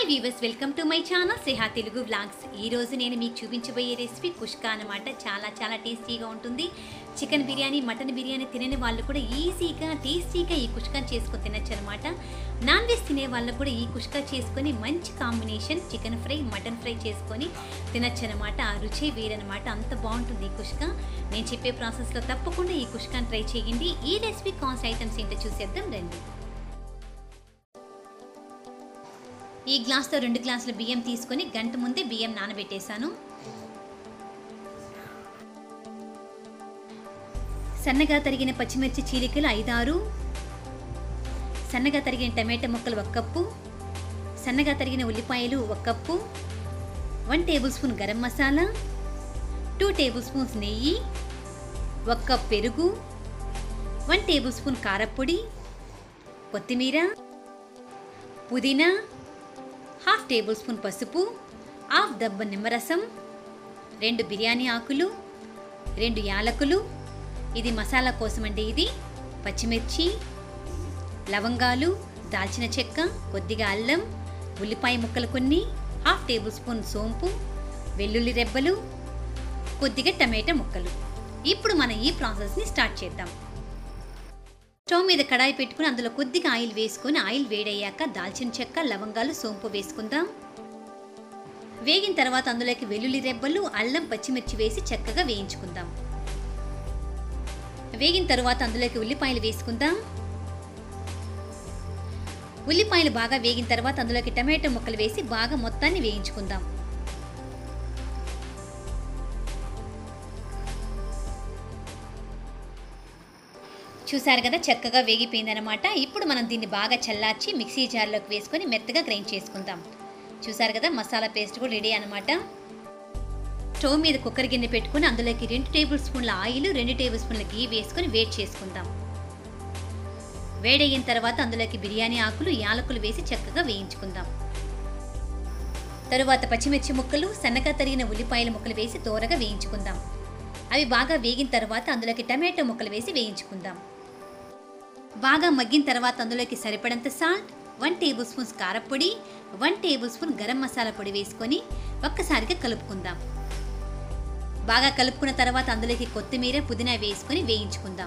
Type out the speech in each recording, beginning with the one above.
hi viewers welcome to my channel Siha Telugu vlogs ఈ రోజు నేను మీకు చూపించబోయే రెసిపీ కుష్కా అనమాట చాలా చాలా టేస్టీగా ఉంటుంది చికెన్ బిర్యానీ మటన్ బిర్యానీ తినని వాళ్ళు కూడా ఈజీగా టేస్టీగా ఈ కుష్కా చేసుకొని తినచ్చు అనమాట నాన్ వెజ్ తినే వాళ్ళు కూడా ఈ కుష్కా చేసుకొని మంచి combination chicken fry mutton fry చేసుకొని తినచ్చు అనమాట ఆ రుచే వేరనమాట అంత బాగుంటుంది ఈ కుష్కా నేను చెప్పే ప్రాసెస్లో తప్పకుండా ఈ కుష్కాని ట్రై చేయండి ఈ రెసిపీ కాస్ట్ ఐటమ్స్ ఏంటో చూసేద్దాం రండి ఈ గ్లాస్తో రెండు గ్లాసుల బియ్యం తీసుకొని గంట ముందే బియ్యం నానబెట్టేశాను సన్నగా తరిగిన పచ్చిమిర్చి చీలికలు ఐదారు సన్నగా తరిగిన టమాటా ముక్కలు ఒక కప్పు సన్నగా తరిగిన ఉల్లిపాయలు ఒక cup one tablespoon garam masala two tablespoons నెయ్యి ఒక కప్ పెరుగు వన్ టేబుల్ స్పూన్ కారప్పొడి కొత్తిమీర పుదీనా హాఫ్ టేబుల్ స్పూన్ పసుపు హాఫ్ దబ్బ నిమ్మరసం రెండు బిర్యానీ ఆకులు రెండు యాలకులు ఇది మసాలా కోసం అండి ఇది పచ్చిమిర్చి లవంగాలు దాల్చిన చెక్క కొద్దిగా అల్లం ఉల్లిపాయ ముక్కలు కొన్ని హాఫ్ టేబుల్ స్పూన్ సోంపు వెల్లుల్లి రెబ్బలు కొద్దిగా టమాటా ముక్కలు ఇప్పుడు మనం ఈ ప్రాసెస్ని స్టార్ట్ చేద్దాం స్టవ్ మీద కడాయి పెట్టుకుని అందులో కొద్దిగా ఆయిల్ వేసుకొని ఆయిల్ వేడయ్యాక దాల్చిన చెక్క లవంగాలు సోంపు వేసుకుందాం వేగిన తర్వాత అందులోకి వెల్లుల్లి రెబ్బలు అల్లం పచ్చిమిర్చి వేసి చక్కగా వేయించుకుందాం వేగిన తర్వాత అందులోకి ఉల్లిపాయలు వేసుకుందాం ఉల్లిపాయలు బాగా వేగిన తర్వాత అందులోకి టమాటో ముక్కలు వేసి బాగా మొత్తాన్ని వేయించుకుందాం చూసారు కదా చక్కగా వేగిపోయిందనమాట ఇప్పుడు మనం దీన్ని బాగా చల్లార్చి మిక్సీ జార్లోకి వేసుకొని మెత్తగా గ్రైండ్ చేసుకుందాం చూసారు కదా మసాలా పేస్ట్ కూడా రెడీ అనమాట స్టవ్ మీద కుక్కర్ గిన్నె పెట్టుకుని అందులోకి రెండు టేబుల్ స్పూన్ల ఆయిల్ రెండు టేబుల్ స్పూన్ల గీ వేసుకొని వేడి చేసుకుందాం వేడయిన తర్వాత అందులోకి బిర్యానీ ఆకులు యాలకులు వేసి చక్కగా వేయించుకుందాం తరువాత పచ్చిమిర్చి ముక్కలు సన్నగా తరిగిన ఉల్లిపాయల ముక్కలు వేసి దోరగా వేయించుకుందాం అవి బాగా వేగిన తర్వాత అందులోకి టమాటో ముక్కలు వేసి వేయించుకుందాం బాగా మగ్గిన తర్వాత అందులోకి సరిపడంత సాల్ట్ వన్ టేబుల్ స్పూన్స్ కారపొడి one tablespoon garam masala పొడి వేసుకొని ఒక్కసారిగా కలుపుకుందాం బాగా కలుపుకున్న తర్వాత అందులోకి కొత్తిమీర పుదీనా వేసుకొని వేయించుకుందాం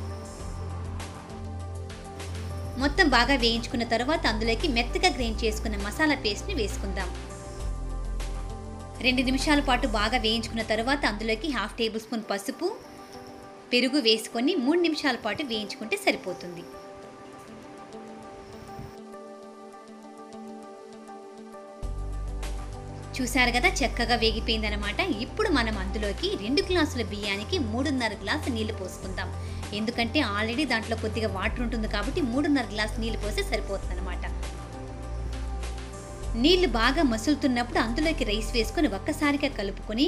మొత్తం బాగా వేయించుకున్న తర్వాత అందులోకి మెత్తగా గ్రైండ్ చేసుకున్న మసాలా పేస్ట్ని వేసుకుందాం రెండు నిమిషాల పాటు బాగా వేయించుకున్న తర్వాత అందులోకి హాఫ్ టేబుల్ స్పూన్ పసుపు పెరుగు వేసుకొని మూడు నిమిషాల పాటు వేయించుకుంటే సరిపోతుంది చూసారు కదా చక్కగా వేగిపోయిందనమాట ఇప్పుడు మనం అందులోకి రెండు గ్లాసుల బియ్యానికి మూడున్నర గ్లాసు నీళ్లు పోసుకుందాం ఎందుకంటే ఆల్రెడీ దాంట్లో కొద్దిగా వాటర్ ఉంటుంది కాబట్టి మూడున్నర గ్లాసు నీళ్లు పోస్తే సరిపోతుంది అనమాట నీళ్లు బాగా మసులుతున్నప్పుడు అందులోకి రైస్ వేసుకొని ఒక్కసారిగా కలుపుకొని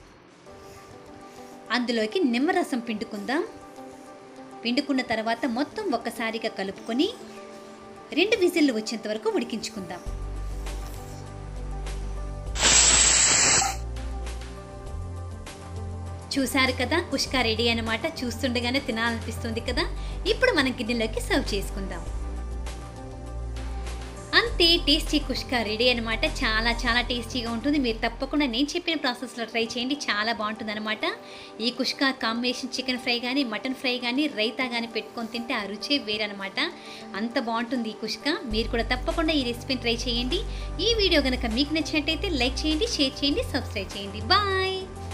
అందులోకి నిమ్మరసం పిండుకుందాం పిండుకున్న తర్వాత మొత్తం ఒక్కసారిగా కలుపుకొని రెండు విజిల్లు వచ్చేంత వరకు ఉడికించుకుందాం చూసారు కదా కుష్కా రెడీ అనమాట చూస్తుండగానే తినాలనిపిస్తుంది కదా ఇప్పుడు మనం గిన్నెలోకి సర్వ్ చేసుకుందాం అంతే టేస్టీ కుష్కా రెడీ అనమాట చాలా చాలా టేస్టీగా ఉంటుంది మీరు తప్పకుండా నేను చెప్పిన ప్రాసెస్లో ట్రై చేయండి చాలా బాగుంటుంది అనమాట ఈ కుష్కా కాంబినేషన్ చికెన్ ఫ్రై కానీ మటన్ ఫ్రై కానీ రైతా కానీ పెట్టుకొని తింటే ఆ రుచే వేరనమాట అంత బాగుంటుంది ఈ కుష్కా మీరు కూడా తప్పకుండా ఈ రెసిపీని ట్రై చేయండి ఈ వీడియో కనుక మీకు నచ్చినట్టయితే లైక్ చేయండి షేర్ చేయండి సబ్స్క్రైబ్ చేయండి బాయ్